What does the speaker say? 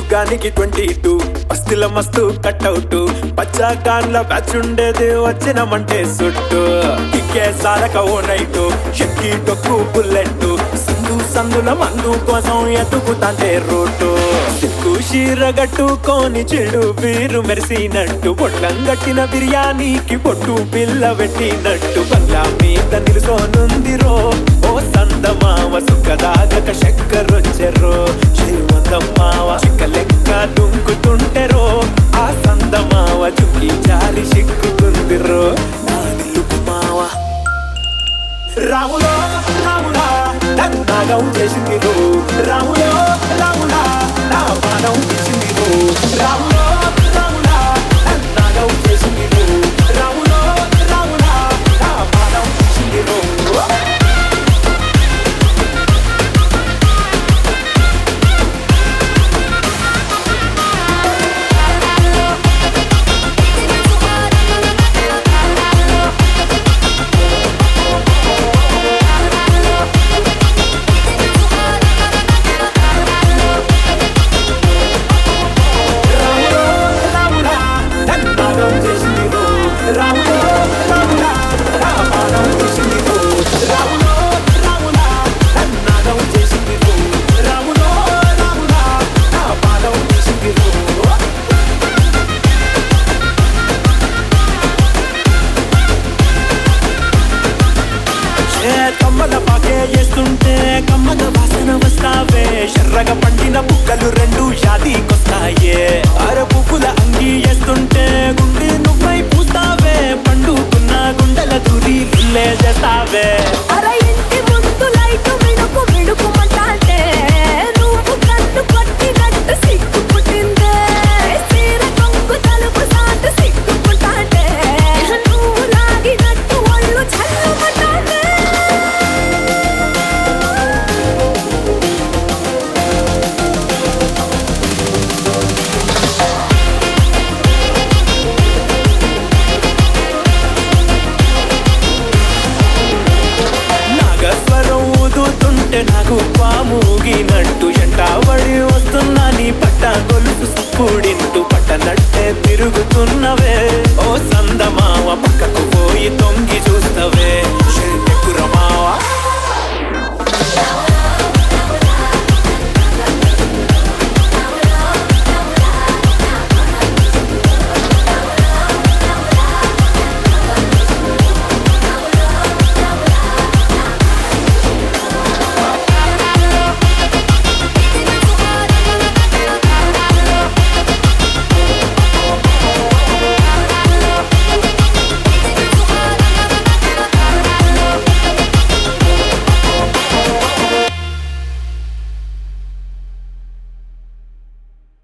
యుగానికి twenty two బస్తిల మస్తు cutout బచ్చా కాన్ల batch ఉండేది వచ్చినమంటే సుట్టు ఇక్కే సారక ఓ నైటు షక్కి టొక్కు బుల్లెట్ సందు సందుల మందు కోసం ఎతుకుతాంటే రూటు సిక్కు షీర గట్టుకొని చెడు వీరు మెరిసినట్టు పొట్లం గట్టిన బిర్యానీకి పొట్టు పిల్ల పెట్టినట్టు బల్లా మీద నిలుసోనుందిరో ఓ సందమావ సుఖదాగక చక్కరొచ్చెరో శ్రీమందమ్మావ చిక్క లెక్క దుంకుతుంటెరో ఆ సందమావ చుక్కి జారి సిక్కుతుందిరో నా నిలుపు మావ రాములో రాములా నాగం చేసింది రో రాములో రాములా నా పానం తీసింది రో రాములో రాములా నాగం చేసింది రో రాములో రాములా నా పానం తీసింది రో రాములో రాములా నాగం చేసింది రో రాములో రాములా నా పానం తీసింది రో రాములో రాములా నాగం చేసింది రో రాములో రాములా నా పానం తీసింది రో ఏ కమ్మల పాకే వేస్తుంటే కమ్మల వాసన వస్తావే శర్రగ పండిన బుక్కలు రెండు షాదీకొస్తాయే అర పువ్వుల అంగి వేస్తుంటే గుండె నువ్వై పూస్తావే పండుకున్న గుండెల దూరి రిల్లే చేస్తావే అర ఇంటి ముందు లైట్ మిడుకు మిడుకుమంటాంటే నువ్వు కన్ను కొట్టినట్టు సిగ్గు పుట్టిందే చీర కొంగు తలుపు సాటు సిగ్గుకుంటాంటే నువ్వు లాగినట్టు ఒళ్ళు చల్లమంటాంటే నాగస్వరం ఊదుతుంటే నాకు పాము ఊగినట్టు ఎంటావడి వస్తున్నా నీ పట్ట గొలుసు సుప్పుడి